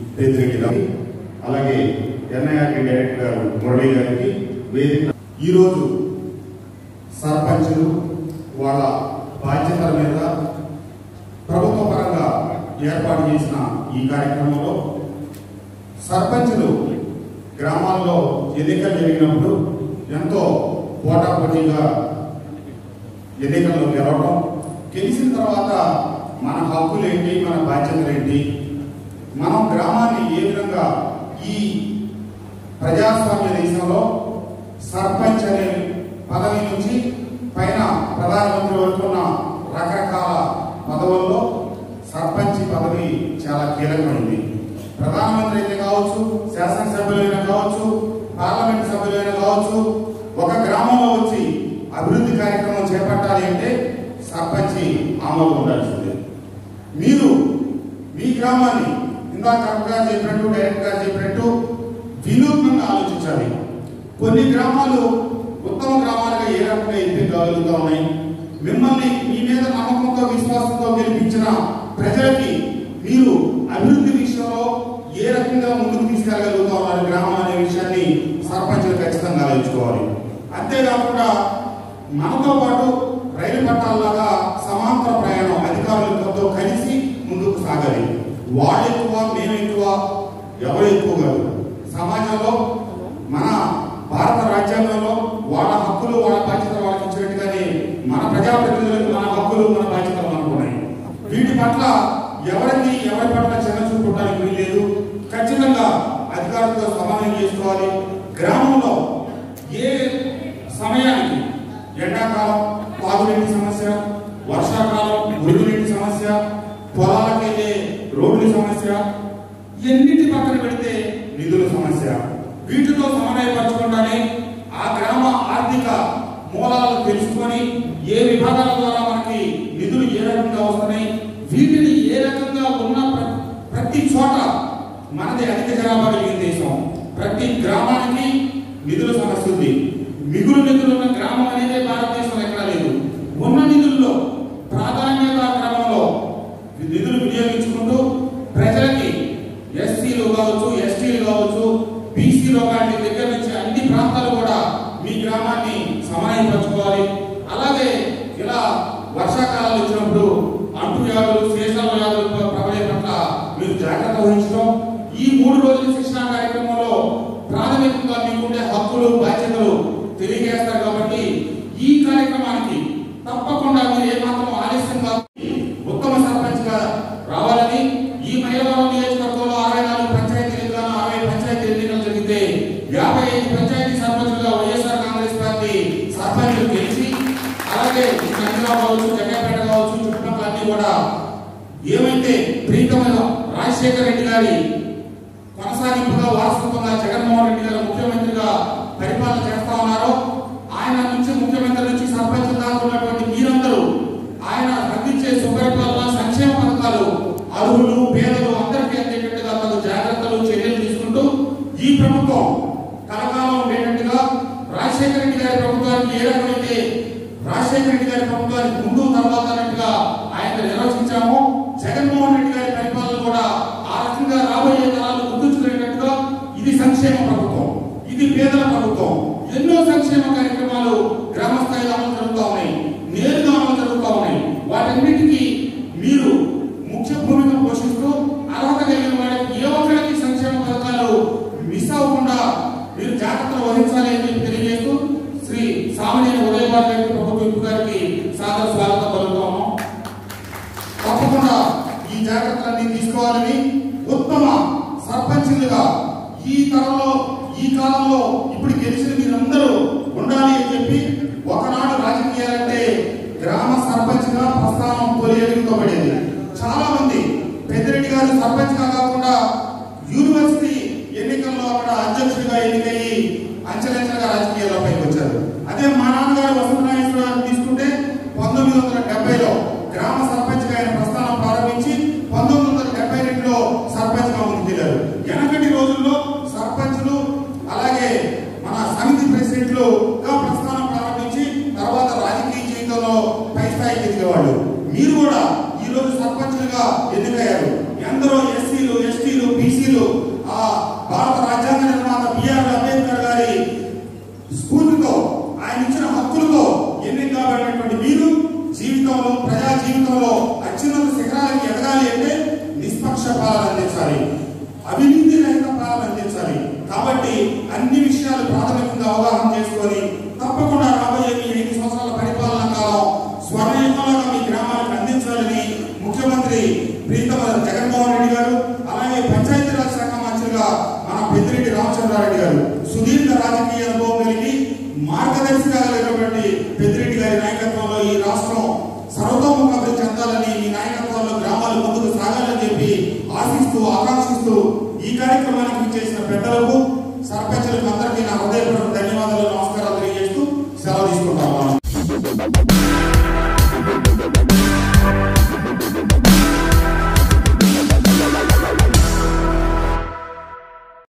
పెద్దిరెడ్డి గారి అలాగే ఎన్ఐఆర్టీ డైరెక్టర్ గారు మురళి గారికి వేదిక ఈరోజు సర్పంచులు వాళ్ళ బాధ్యతల మీద ప్రభుత్వ పరంగా ఏర్పాటు చేసిన ఈ కార్యక్రమంలో సర్పంచులు గ్రామాల్లో ఎన్నికలు జరిగినప్పుడు ఎంతో పోటాపోటీగా ఎన్నికల్లో గెలవడం గెలిచిన తర్వాత మన హక్కులు ఏంటి మన బాధ్యతలు ఏంటి మనం గ్రామాన్ని ఏ విధంగా ఈ ప్రజాస్వామ్య దేశంలో సర్పంచ్ అనే పదవి నుంచి పైన ప్రధానమంత్రి వరకు ఉన్న రకరకాల పదవుల్లో సర్పంచ్ పదవి చాలా కీలకమైంది ప్రధానమంత్రి అయితే కావచ్చు శాసనసభ్యులైనా కావచ్చు పార్లమెంట్ సభ్యులైనా కావచ్చు ఒక గ్రామంలో వచ్చి అభివృద్ధి కార్యక్రమం చేపట్టాలి అంటే సర్పంచ్ ఆమోదం ఉండాల్సిందే మీరు మీ గ్రామాన్ని ఇందాక కరెక్ట్ గారు చెప్పినట్టు డైరెక్ట్ గారు చెప్పినట్టు వినూత్నంగా ఆలోచించాలి కొన్ని గ్రామాలు ఉత్తమ గ్రామాలుగా ఏ రకంగా ఎదిగలుగుతా ఉన్నాయి మిమ్మల్ని మీ మీద నమ్మకంతో విశ్వాసంతో గెలిపించిన ప్రజలకి మీరు అభివృద్ధి విషయంలో ఏ రకంగా ముందుకు తీసుకెళ్ళగలుగుతా ఉన్నారు గ్రామం అనే విషయాన్ని సర్పంచులు ఖచ్చితంగా ఆలోచించుకోవాలి అంతేకాకుండా మనతో పాటు రైలు పట్టాలలాగా సమాంతర ప్రయాణం అధికారులతో కలిసి ముందుకు సాగాలి వాళ్ళు ఎక్కువ మేము ఎక్కువ ఎవరు ఎక్కువ కాదు సమాజంలో మన భారత రాజ్యాంగంలో వాళ్ళ హక్కులు వాళ్ళ బాధ్యతలు వాళ్ళకి ఇచ్చినట్టుగానే మన ప్రజాప్రతినిధులకు మన హక్కులు మన బాధ్యతలు మనకు ఉన్నాయి వీటి పట్ల ఎవరికి ఎవరి పట్ల చిన్న చూపుకోవడానికి వీల్లేదు ఖచ్చితంగా అధికారులతో సమన్వయం చేసుకోవాలి గ్రామంలో ఏ సమయానికి ఎండాకాలం తాగునీటి సమస్య వర్షాకాలం మురుగునీటి సమస్య పొలాలకెళ్ళే రోడ్ల సమస్య ఎన్నిటి పక్కన పెడితే నిధుల సమస్య వీటితో సమన్వయపరచకుండానే ఆ గ్రామ ఆర్థిక మూలాలను తెలుసుకొని ఏ విభాగాల ద్వారా మనకి నిధులు ఏ రకంగా వస్తున్నాయి వీటిని ఏ రకంగా ఉన్న ప్ర- ప్రతి చోట మనది అధిక జనాభా కలిగిన దేశం ప్రతి గ్రామానికి నిధుల సమస్య ఉంది మిగులు నిధులు ఉన్న గ్రామం అనేది భారతదేశంలో ఎక్కడా లేదు ఉన్న నిధుల్లో ప్రాధాన్యత క్రమంలో నిధులు వినియోగించుకుంటూ ప్రజలకి ఎస్సీలు కావచ్చు ఎస్టీలు కావచ్చు బీసీలు వాటి దగ్గర నుంచి అన్ని ప్రాంతాలు కూడా మీ గ్రామాన్ని సమన్వయపరచుకోవాలి అలాగే ఇలా వర్షాకాలాలు వచ్చినప్పుడు అంటు వ్యాధులు శేషాల వ్యాధులు ప్రబలే పట్ల మీరు జాగ్రత్త వహించడం ఈ మూడు రోజుల శిక్షణ కార్యక్రమంలో ప్రాథమికంగా మీకుండే హక్కులు బాధ్యతలు తెలియజేస్తారు కాబట్టి ఈ కార్యక్రమానికి తప్పకుండా మీరు ఏమాత్రం ఆలస్యంగా ఉత్తమ సర్పంచ్ గా రావాలని ఈ మైలవరం నియోజకవర్గంలో అరవై నాలుగు పంచాయతీలు గాను అరవై పంచాయతీ ఎన్నికలు జరిగితే యాభై ఐదు పంచాయతీ సర్పంచులుగా వైఎస్ఆర్ కాంగ్రెస్ పార్టీ సర్పంచులు గెలిచి అలాగే ఈ నందిగామ కావచ్చు జగ్గపేట కావచ్చు చుట్టుపక్కల అన్ని కూడా ఏమైతే ప్రీతమైన రాజశేఖర రెడ్డి గారి కొనసాగింపుగా వారసత్వంగా జగన్మోహన్ రెడ్డి గారు ముఖ్యమంత్రిగా పరిపాలన చేస్తా ఉన్నారో ఆయన నుంచి ముఖ్యమంత్రి నుంచి సర్పంచ్ దాకా ఉన్నటువంటి మీరందరూ ఆయన అందించే సుపరిపాలన సంక్షేమ పథకాలు అర్హులు పేదలు అందరికీ అందేటట్టుగా తగు జాగ్రత్తలు చర్యలు తీసుకుంటూ ఈ ప్రభుత్వం కలకాలం ఉండేటట్టుగా రాజశేఖర రెడ్డి గారి ప్రభుత్వానికి ఏ రకమైతే రాజశేఖర రెడ్డి గారి ప్రభుత్వానికి ముందు తర్వాత అన్నట్టుగా ఆయన నిర్వచించాము జగన్మోహన్ రెడ్డి గారి పరిపాలన కూడా ఆ రకంగా రాబోయే తరాలు గుర్తుంచుకునేటట్టుగా ఇది సంక్షేమ ప్రభుత్వం ఇది పేదల ప్రభుత్వం ఎన్నో సంక్షేమ కార్యక్రమాలు గ్రామ స్థాయిలో అమలు జరుగుతూ ఉన్నాయి నేరుగా అమలు జరుగుతూ ఉన్నాయి వాటన్నిటికీ మీరు ముఖ్య భూమిక పోషిస్తూ అర్హత కలిగిన వారికి ఏ ఒక్కరికి సంక్షేమ పథకాలు మిస్ అవ్వకుండా మీరు జాగ్రత్తలు వహించాలి అని చెప్పి తెలియజేస్తూ శ్రీ సామాన్య ఉదయబాబు గారికి ప్రభుత్వ విప్ గారికి సాదర స్వాగతం పలుకుతాము తప్పకుండా ఈ జాగ్రత్తలన్నీ తీసుకోవాలని ఉత్తమ సర్పంచులుగా ఈ తరంలో ఈ కాలంలో ఇప్పుడు గెలిచిన మీరందరూ ఉండాలి అని చెప్పి ఒకనాడు రాజకీయాలంటే గ్రామ సర్పంచ్ గా ప్రస్థానం తొలియలుగుతోబడేది చాలా మంది పెద్దిరెడ్డి గారు సర్పంచ్ గా కాకుండా యూనివర్సిటీ ఎన్నికల్లో అక్కడ అధ్యక్షుడిగా ఎన్నికయ్యి అంచెలంచెలుగా రాజకీయాల్లో పైకి వచ్చారు అదే మా నాన్నగారు వసంతనాగేశ్వర గారు తీసుకుంటే పంతొమ్మిది వందల డెబ్బైలో గ్రామ సర్పంచ్ గా ఆయన ప్రస్థానం ప్రారంభించి పంతొమ్మిది వందల డెబ్బై రెండులో సర్పంచ్ గా ముందుకెళ్లారు వెనకటి రోజుల్లో సర్పంచులు అలాగే మన సమితి ప్రెసిడెంట్లు గా ప్రస్థానం ప్రారంభించి తర్వాత రాజకీయ జీవితంలో పై స్థాయికి ఎదిగేవాళ్ళు మీరు కూడా ఈ రోజు సర్పంచులుగా ఎన్నికయ్యారు ఎందరో ఎస్సీలు ఎస్టీలు బీసీలు అవినీతి రహిత పాలన అందించాలి కాబట్టి అన్ని విషయాలు ప్రాథమికంగా అవగాహన చేసుకొని తప్పకుండా రాబోయే మీ ఐదు సంవత్సరాల పరిపాలన కాలం స్వర్ణయుగంలో మీ గ్రామాలకు అందించాలని ముఖ్యమంత్రి ప్రీతమ జగన్మోహన్ రెడ్డి గారు అలాగే పంచాయతీరాజ్ శాఖ మంత్రిగా మన పెద్దిరెడ్డి రామచంద్రారెడ్డి గారు సుదీర్ఘ రాజకీయ అనుభవం కలిగి మార్గదర్శిగా కలిగినటువంటి పెద్దిరెడ్డి